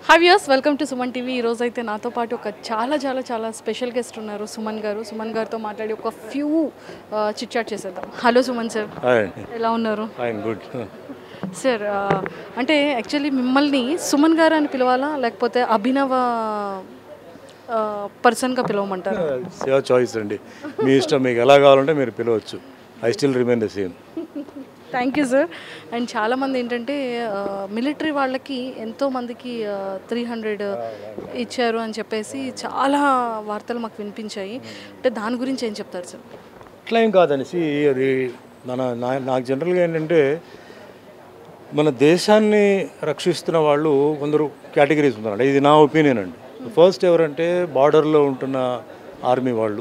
hi views welcome to Suman TV ఈరోజు అయితే నాతో పాటు ఒక చాలా చాలా చాలా స్పెషల్ గెస్ట్ ఉన్నారు సుమన్ గారు సుమన్ గారితో మాట్లాడి ఒక ఫ్యూ చిట్ చాట్ చేసేద్దాం హలో సుమన్ సార్ హాయ్ ఎలా ఉన్నారు ఐఎమ్ గుడ్ సార్ ఆ, అంటే యాక్చువల్లీ మిమ్మల్ని సుమన్ గారు అని పిలవాలా లేకపోతే అభినవ ఆ, పర్సన్గా పిలవమంటారు సేవ చాయిస్ అండి మీ ఇష్టం మీకు ఎలా కావాలంటే మీరు పిలవచ్చు I still remain the same thank you sir and చాలామంది ఏంటంటే మిలిటరీ వాళ్ళకి ఎంతో మందికి త్రీ హండ్రెడ్ ఇచ్చారు అని చెప్పేసి చాలా వార్తలు మాకు వినిపించాయి అంటే దాని గురించి ఏం చెప్తారు సార్ అట్లా ఏం కాదండి సి అది మన నా- నాకు జనరల్గా ఏంటంటే మన దేశాన్ని రక్షిస్తున్న వాళ్ళు కొందరు కేటగిరీస్ ఉన్నారు ఇది నా ఒపీనియన్ అండి ఫస్ట్ ఎవరంటే బార్డర్లో ఉంటున్న ఆర్మీ వాళ్ళు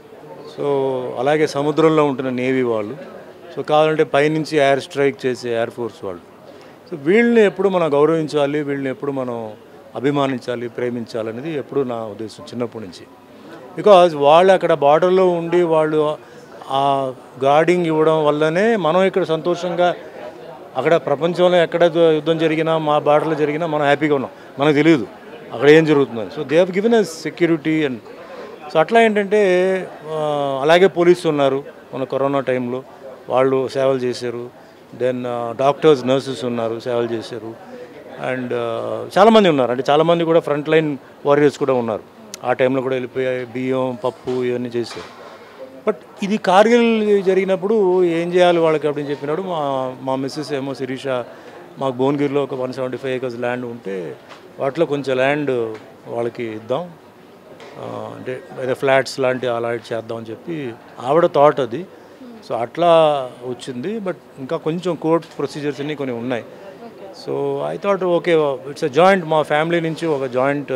సో అలాగే సముద్రంలో ఉంటున్న నేవీ వాళ్ళు సో కావాలంటే పైనుంచి ఎయిర్ స్ట్రైక్ చేసే ఎయిర్ ఫోర్స్ వాళ్ళు సో వీళ్ళని ఎప్పుడు మనం గౌరవించాలి వీళ్ళని ఎప్పుడు మనం అభిమానించాలి ప్రేమించాలి అనేది ఎప్పుడు నా ఉద్దేశం చిన్నప్పటి నుంచి బికాజ్ వాళ్ళు అక్కడ బార్డర్లో ఉండి వాళ్ళు ఆ గార్డింగ్ ఇవ్వడం వల్లనే మనం ఇక్కడ సంతోషంగా అక్కడ ప్రపంచంలో ఎక్కడ యుద్ధ- యుద్ధం జరిగినా మా బార్డర్లో జరిగినా మనం హ్యాపీగా ఉన్నాం మనకు తెలియదు అక్కడ ఏం జరుగుతుందని so they have given us security and so అట్లా ఏంటంటే ఆ, అలాగే పోలీసు ఉన్నారు మన కరోనా టైంలో వాళ్ళు సేవలు చేశారు దెన్ డాక్టర్స్ నర్సెస్ ఉన్నారు సేవలు చేశారు అండ్ చాలామంది ఉన్నారు అంటే చాలామంది కూడా ఫ్రంట్ లైన్ వారియర్స్ కూడా ఉన్నారు ఆ టైంలో కూడా వెళ్ళిపోయాయి బియ్యం పప్పు ఇవన్నీ చేశారు బట్ ఇది కార్గిల్ జరిగినప్పుడు ఏం చేయాలి వాళ్ళకి அப்படின்னு చెప్పినాడు మా మా మిస్సెస్ ఏమో శిరీష మాకు భువనగిరిలో ఒక one seventy five acres land ఉంటే వాటిలో కొంచెం ల్యాండ్ వాళ్ళకి ఇద్దాం ఆ, అంటే ఏదో ఫ్లాట్స్ లాంటి అలా చేద్దాం అని చెప్పి ఆవిడ థాట్ అది సో అట్లా వచ్చింది బట్ ఇంకా కొంచెం కోర్ట్ ప్రొసీజర్స్ అన్నీ కొన్ని ఉన్నాయి so I thought okay it's a joint మా ఫ్యామిలీ నుంచి ఒక జాయింట్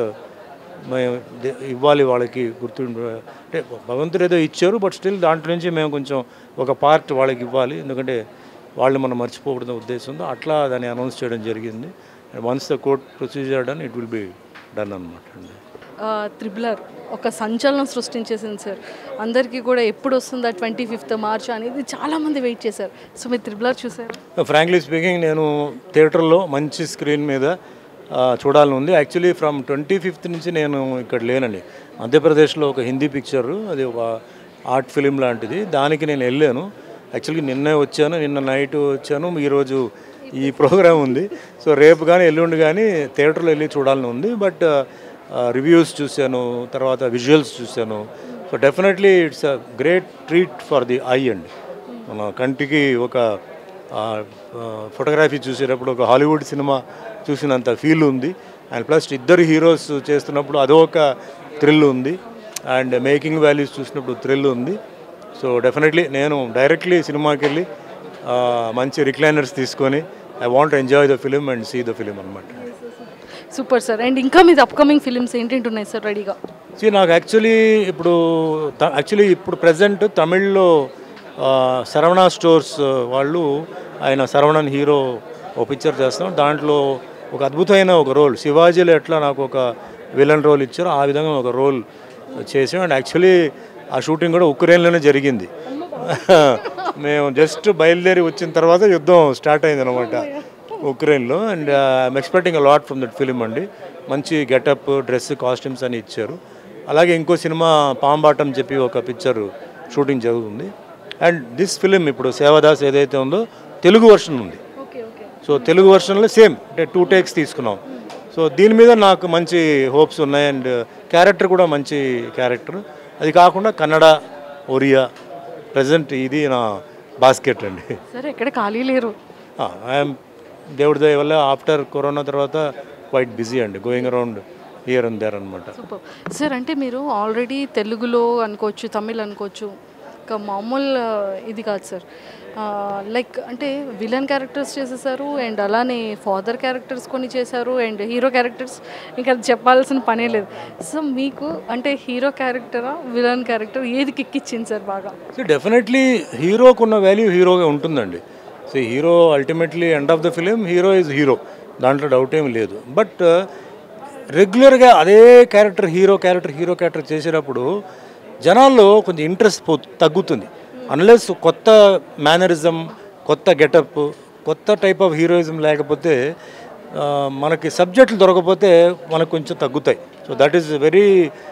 మేము దే- ఇవ్వాలి వాళ్ళకి గుర్తుండి అంటే భగవంతుడు ఏదో ఇచ్చారు బట్ స్టిల్ దాంట్లో నుంచి మేము కొంచెం ఒక పార్ట్ వాళ్ళకి ఇవ్వాలి ఎందుకంటే వాళ్ళు మనం మర్చిపోకూడదు ఉద్దేశంతో అట్లా దాన్ని అనౌన్స్ చేయడం జరిగింది once the court procedure done it will be done అనమాట అండి త్రిబులర్ ఒక సంచలనం సృష్టించేసింది సార్ అందరికీ కూడా ఎప్పుడు వస్తుందా ట్వంటీ ఫిఫ్త్ మార్చ్ అనేది చాలామంది వెయిట్ చేశారు సో మీరు త్రిబులర్ చూసారు ఫ్రాంక్లీ స్పీకింగ్ నేను థియేటర్లో మంచి స్క్రీన్ మీద ఆ, చూడాలని ఉంది యాక్చువల్లీ ఫ్రమ్ ట్వంటీ ఫిఫ్త్ నుంచి నేను ఇక్కడ లేనండి మధ్యప్రదేశ్లో ఒక హిందీ పిక్చర్ అది ఒక ఆర్ట్ ఫిలిం లాంటిది దానికి నేను వెళ్ళాను యాక్చువల్గా నిన్నే వచ్చాను నిన్న నైట్ వచ్చాను ఈరోజు ఈ ప్రోగ్రామ్ ఉంది సో రేపు కానీ ఎల్లుండి కానీ థియేటర్లో వెళ్ళి చూడాలని ఉంది బట్ రివ్యూస్ చూశాను తర్వాత విజువల్స్ చూశాను so definitely it's a great treat for the eye అండి మన కంటికి ఒక ఫోటోగ్రఫీ చూసేటప్పుడు ఒక హాలీవుడ్ సినిమా చూసినంత ఫీల్ ఉంది అండ్ ప్లస్ ఇద్దరు హీరోస్ చేస్తున్నప్పుడు అదొక థ్రిల్ ఉంది అండ్ మేకింగ్ వాల్యూస్ చూసినప్పుడు థ్రిల్ ఉంది సో డెఫినెట్లీ నేను డైరెక్ట్లీ సినిమాకి వెళ్ళి ఆ, మంచి రిక్లైనర్స్ తీసుకొని I want enjoy the film and see the film అనమాట సూపర్ సార్ అండ్ ఇంకా మీది అప్కమింగ్ ఫిలిమ్స్ ఏంటంటి ఉన్నాయి సార్ రెడీగా సి నాకు యాక్చువల్లీ ఇప్పుడు యాక్చువల్లీ ఇప్పుడు ప్రజెంట్ తమిళ్లో ఆ, శరవణ స్టోర్స్ వాళ్ళు ఆయన శరవణన్ హీరో ఒక పిక్చర్ చేస్తాం దాంట్లో ఒక అద్భుతమైన ఒక రోల్ శివాజీలో ఎట్లా నాకు ఒక విలన్ రోల్ ఇచ్చారో ఆ విధంగా ఒక రోల్ చేసాం అండ్ యాక్చువల్లీ ఆ షూటింగ్ కూడా ఉక్రెయిన్లోనే జరిగింది మేము జస్ట్ బయలుదేరి వచ్చిన తర్వాత యుద్ధం స్టార్ట్ అయింది అనమాట ఉక్రెయిన్లో and I'm expecting a lot from that film అండి మంచి గెటప్ డ్రెస్ కాస్ట్యూమ్స్ అని ఇచ్చారు అలాగే ఇంకో సినిమా పాంబాటం చెప్పి ఒక పిక్చర్ షూటింగ్ జరుగుతుంది అండ్ దిస్ ఫిలిం ఇప్పుడు సేవదాస్ ఏదైతే ఉందో తెలుగు వర్షన్ ఉంది ఓకే ఓకే సో తెలుగు వర్షన్లో సేమ్ అంటే టూ టేక్స్ తీసుకున్నాం సో దీని మీద నాకు మంచి హోప్స్ ఉన్నాయి అండ్ క్యారెక్టర్ కూడా మంచి క్యారెక్టర్ అది కాకుండా కన్నడ ఒరియా ప్రజెంట్ ఇది నా బాస్కెట్ అండి సార్ ఎక్కడ ఖాళీ లేరు ఐఎమ్ దేవుడి దయ వల్ల ఆఫ్టర్ కరోనా తర్వాత క్వైట్ బిజీ అండి going around here and there అనమాట సూపర్ సార్ అంటే మీరు ఆల్రెడీ తెలుగులో అనుకోవచ్చు తమిళ్ అనుకోవచ్చు ఒక మామూలు ఆ, ఇది కాదు సార్ లైక్ అంటే విలన్ క్యారెక్టర్స్ చేసేసారు అండ్ అలానే ఫాదర్ క్యారెక్టర్స్ కొన్ని చేశారు అండ్ హీరో క్యారెక్టర్స్ ఇంకా అది చెప్పాల్సిన పనే లేదు సో మీకు అంటే హీరో క్యారెక్టరా విలన్ క్యారెక్టర్ ఏది కిక్కిచ్చింది సార్ బాగా సో డెఫినెట్లీ హీరోకు ఉన్న వాల్యూ హీరోగా ఉంటుందండి so hero ultimately end of the film hero is hero దాంట్లో డౌట్ ఏం లేదు బట్ రెగ్యులర్గా అదే character hero character hero character చేసేటప్పుడు జనాల్లో కొంచెం ఇంట్రెస్ట్ పో తగ్గుతుంది అన్లెస్ కొత్త మేనరిజం కొత్త గెటప్ కొత్త టైప్ ఆఫ్ హీరోయిజం లేకపోతే ఆ, మనకి సబ్జెక్టులు దొరకకపోతే మనకు కొంచెం తగ్గుతాయి so that is very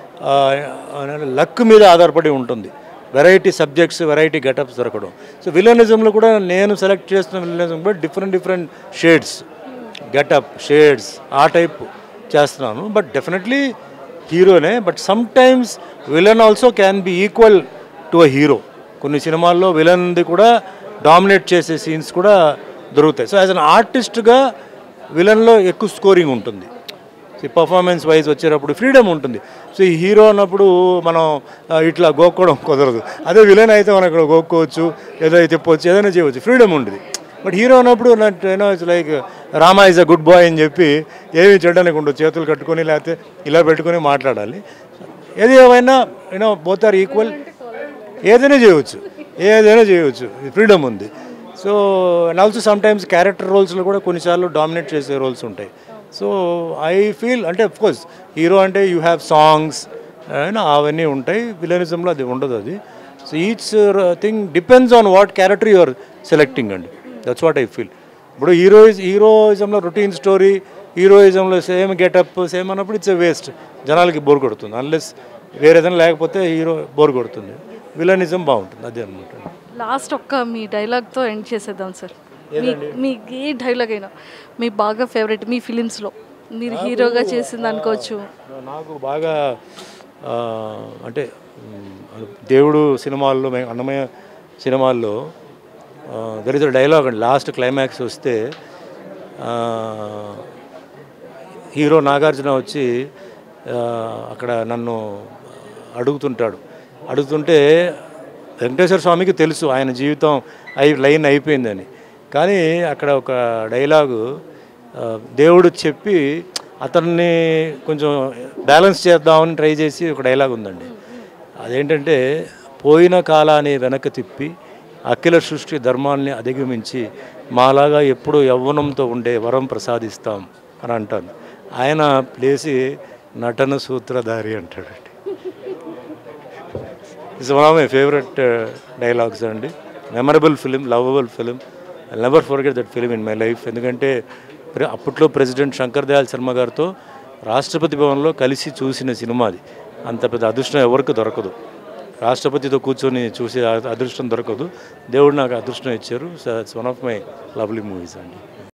luck మీద ఆధారపడి ఉంటుంది వెరైటీ సబ్జెక్ట్స్ వెరైటీ గెటప్స్ దొరకడం సో విలనిజంలో కూడా నేను సెలెక్ట్ చేస్తున్న విలనిజం కూడా different different shades getup shades ఆ టైప్ చేస్తున్నాను బట్ డెఫినెట్లీ హీరోనే but sometimes villain also can be equal to a hero కొన్ని సినిమాల్లో విలన్ది కూడా డామినేట్ చేసే సీన్స్ కూడా దొరుకుతాయి సో యాజ్ అన్ ఆర్టిస్ట్గా విలన్లో ఎక్కువ స్కోరింగ్ ఉంటుంది ఈ పర్ఫార్మెన్స్ వైజ్ వచ్చేటప్పుడు ఫ్రీడమ్ ఉంటుంది సో ఈ హీరో అన్నప్పుడు మనం ఆ, ఇట్లా గోక్కోవడం కుదరదు అదే విలన్ అయితే మనం ఇక్కడ గోక్కోవచ్చు ఏదో తిప్పవచ్చు ఏదైనా చేయవచ్చు ఫ్రీడమ్ ఉంటుంది బట్ హీరో అన్నప్పుడు you know it's like Rama is a good boy అని చెప్పి ఏమి చేయడానికి ఉండదు చేతులు కట్టుకొని లేకపోతే ఇలా పెట్టుకొని మాట్లాడాలి ఏది ఏమైనా యూనో బోత్ ఆర్ ఈక్వల్ ఏదైనా చేయవచ్చు ఏదైనా చేయవచ్చు ఫ్రీడమ్ ఉంది so and also sometimes character రోల్స్లో కూడా కొన్నిసార్లు డామినేట్ చేసే రోల్స్ ఉంటాయి సో ఐ ఫీల్ అంటే కోర్స్ హీరో అంటే యూ హ్యావ్ సాంగ్స్ అవన్నీ ఉంటాయి విలనిజంలో అది ఉండదు అది so each thing depends on what character you are selecting అండి దట్స్ వాట్ ఐ ఫీల్ ఇప్పుడు హీరో హీరోయిజంలో రొటీన్ స్టోరీ హీరోయిజంలో సేమ్ గెటప్ సేమ్ అన్నప్పుడు ఇట్స్ వేస్ట్ జనాలకి బోర్ కొడుతుంది అన్లెస్ వేరేదైనా లేకపోతే హీరో బోర్ కొడుతుంది విలనిజం బాగుంటుంది అదే అనమాట లాస్ట్ ఒక్క మీ డైలాగ్తో ఎండ్ చేసేద్దాం సార్ మీ మీ ఏ డైలాగ్ అయినా మీ బాగా ఫేవరెట్ మీ ఫిలిమ్స్లో మీరు హీరోగా చేసింది అనుకోవచ్చు నాకు బాగా ఆ, అంటే మ్, దేవుడు సినిమాల్లో మే- అన్నమయ్య సినిమాల్లో దర్ ఇస్ డైలాగ్ అండి లాస్ట్ క్లైమాక్స్ వస్తే ఆ, హీరో నాగార్జున వచ్చి ఆ, అక్కడ నన్ను అడుగుతుంటాడు అడుగుతుంటే వెంకటేశ్వర స్వామికి తెలుసు ఆయన జీవితం అయి లైన్ అయిపోయిందని కానీ అక్కడ ఒక డైలాగు ఆ, దేవుడు చెప్పి అతన్ని కొంచెం బ్యాలెన్స్ చేద్దామని ట్రై చేసి ఒక డైలాగ్ ఉందండి అదేంటంటే పోయిన కాలాన్ని వెనక్కి తిప్పి అఖిల సృష్టి ధర్మాల్ని అధిగమించి మాలాగా ఎప్పుడూ యవ్వనంతో ఉండే వరం ప్రసాదిస్తాం అని అంటాను ఆయన ప్లేసి నటన సూత్రధారి అంటాడండి it's one of my favourite dialogues అండి memorable film lovable film I never forget that film in my life ఎందుకంటే ప్రె- అప్పట్లో ప్రెసిడెంట్ శంకర్ దయాళ్ శర్మ గారితో రాష్ట్రపతి భవన్లో కలిసి చూసిన సినిమా అది అంత పెద్ద అదృష్టం ఎవరికి దొరకదు రాష్ట్రపతితో కూర్చొని చూసే అ- అదృష్టం దొరకదు దేవుడు నాకు అదృష్టం ఇచ్చారు so it's one of my lovely movies అండి